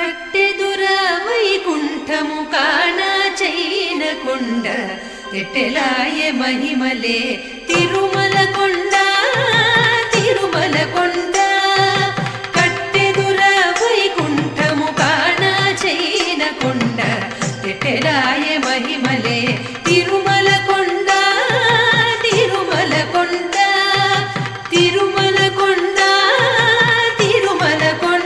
కట్టెదుర వైకుంఠము కానా చైన కొండ ఎట్టెలాయ మహిమలే తిరుమల కొండ తిరుమల కొండ కట్టెదుర వైకుంఠము కానా చైన కొండ ఎట్టెలాయ మహిమలే తిరుమల కొండ తిరుమల కొండ తిరుమల కొండ తిరుమల కొండ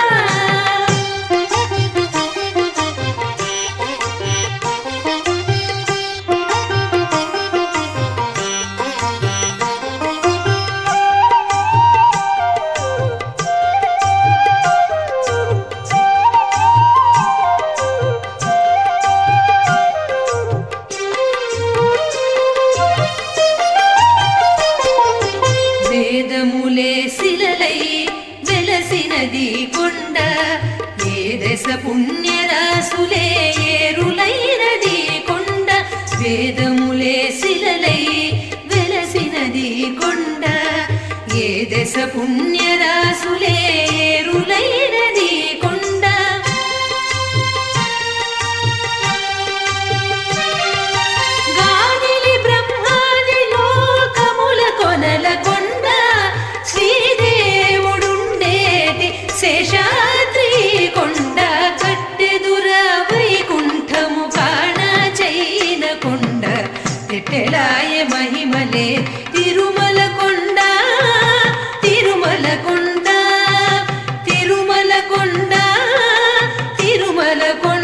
వేదములే శిలలై వెలసినది కొండ ఏ దశ పుణ్యరాసులే ఏరులైనది కొండ వేదములే శిలలై వెలసినది కొండ ఏ దశ పుణ్యరాసులే ఏరులైనది కొండ గాలిలి బ్రహ్మాది లోకముల కొనల కొండ శ్రీదేవుడుండేటి శేషాద్రి కొండ కట్టెదుర వైకుంఠము కాణ చైన కొండ ఎట్టెలాయ మహిమలే తిరుమల కొండ తిరుమల కొండ తిరుమల కొండ తిరుమల కొండ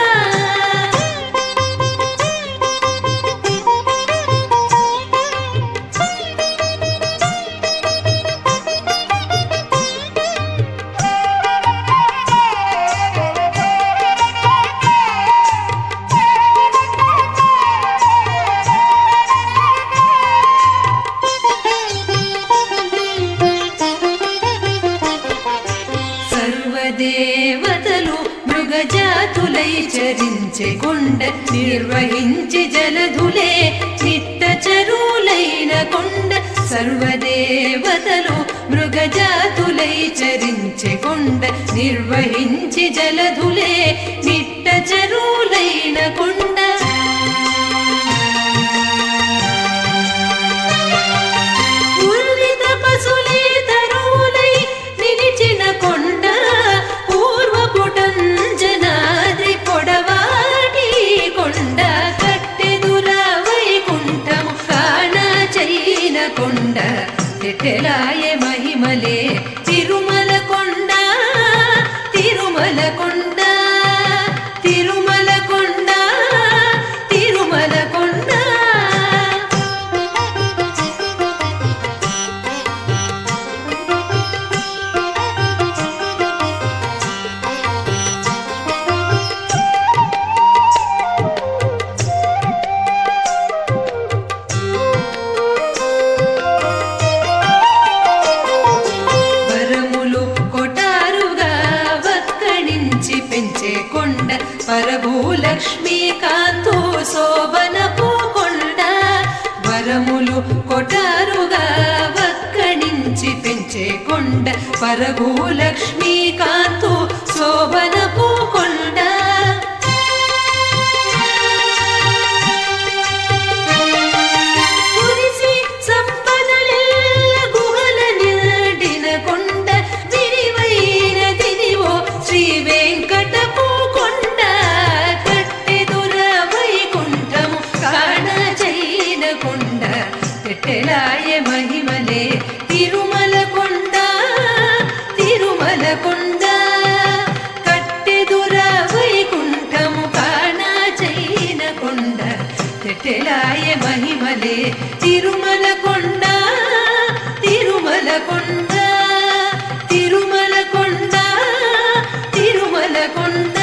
సర్వదేవతలు మృగజాతులై చరించే కొండ నిర్వహించి జలధులే నిట్ట చరులైన కొండ సర్వదేవతలు మృగజాతులై చరించే కొండ నిర్వహించి జలధులే నిట్ట చరులైన కొండ ఉర్విత పశులే తరువులై నిలిచిన కొండ పూర్వపుటంజనాద్రి పొడవాటి కొండ కట్టెదుర వైకుంఠము కాణ చైన కొండ ఎట్టెలాయ మహిమలే తిరుమల కొండ తిరుమల కొండ తిరుమల కొండ తిరుమల కొండ వరములు కొటారుగా వక్కడించి పెంచే కొండ పరభూలక్ష్మీ కాంతో శోభనపు కొండ వరములు కొటారుగా వక్కడించి పెంచే కొండ పరభూలక్ష్మీ కాంతో శోభనపు కొండ కురిసి సంపదలెల్ల గుహల నిండిన కొండ విరివైన దినివో శ్రీ వెంకటపు కొండ కట్టెదుర వైకుంఠము కాణ చైన కొండ ఎట్టెలాయ మహిమలే తిరుమల కొండ తిరుమల కొండ కట్టెదుర వైకుంఠము కాణ చైన కొండ ఎట్టెలాయ మహిమలే తిరుమల కొండ తిరుమల కొండ తిరుమల కొండ తిరుమల కొండ